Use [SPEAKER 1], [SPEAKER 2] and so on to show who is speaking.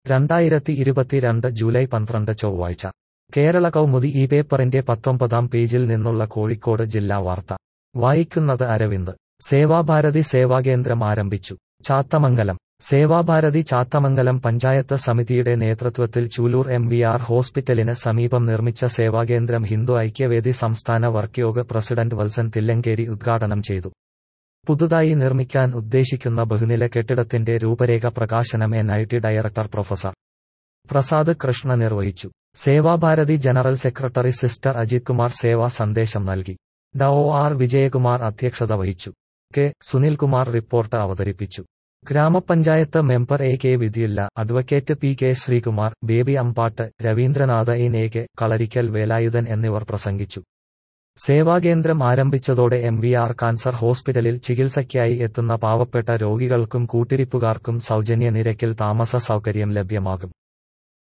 [SPEAKER 1] രണ്ടായിരത്തി ഇരുപത്തിരണ്ട് ജൂലൈ പന്ത്രണ്ട് ചൊവ്വാഴ്ച കേരള കൗമുദി ഈ പേപ്പറിന്റെ പത്തൊമ്പതാം പേജിൽ നിന്നുള്ള കോഴിക്കോട് ജില്ലാ വാർത്ത വായിക്കുന്നത് അരവിന്ദ് സേവാഭാരതി സേവാകേന്ദ്രം ആരംഭിച്ചു ചാത്തമംഗലം സേവാഭാരതി ചാത്തമംഗലം പഞ്ചായത്ത് സമിതിയുടെ നേതൃത്വത്തിൽ ചൂലൂർ എം വി ആർ ഹോസ്പിറ്റലിന് സമീപം നിർമ്മിച്ച സേവാകേന്ദ്രം ഹിന്ദു ഐക്യവേദി സംസ്ഥാന working president Valsan Thillankeri ഉദ്ഘാടനം ചെയ്തു പുതുതായി നിർമ്മിക്കാൻ ഉദ്ദേശിക്കുന്ന ബഹുനില കെട്ടിടത്തിന്റെ രൂപരേഖ പ്രകാശനം N I T director professor Prasad Krishna നിർവഹിച്ചു Sevabharathi general secretary sister Ajith Kumar സേവാ സന്ദേശം നൽകി ഡ ഒ ആർ വിജയകുമാർ അധ്യക്ഷത വഹിച്ചു കെ സുനിൽകുമാർ റിപ്പോർട്ട് അവതരിപ്പിച്ചു ഗ്രാമപഞ്ചായത്ത് മെമ്പർ എ കെ വിധിയില്ല advocate P K Sreekumar Baby Ambattu Raveendranath ഇൻ എ കെ കളരിക്കൽ വേലായുധൻ എന്നിവർ പ്രസംഗിച്ചു സേവാകേന്ദ്രം ആരംഭിച്ചതോടെ എം വി ആർ കാൻസർ ഹോസ്പിറ്റലിൽ ചികിത്സയ്ക്കായി എത്തുന്ന പാവപ്പെട്ട രോഗികൾക്കും കൂട്ടിരിപ്പുകാർക്കും സൗജന്യ നിരക്കിൽ താമസ സൗകര്യം ലഭ്യമാകും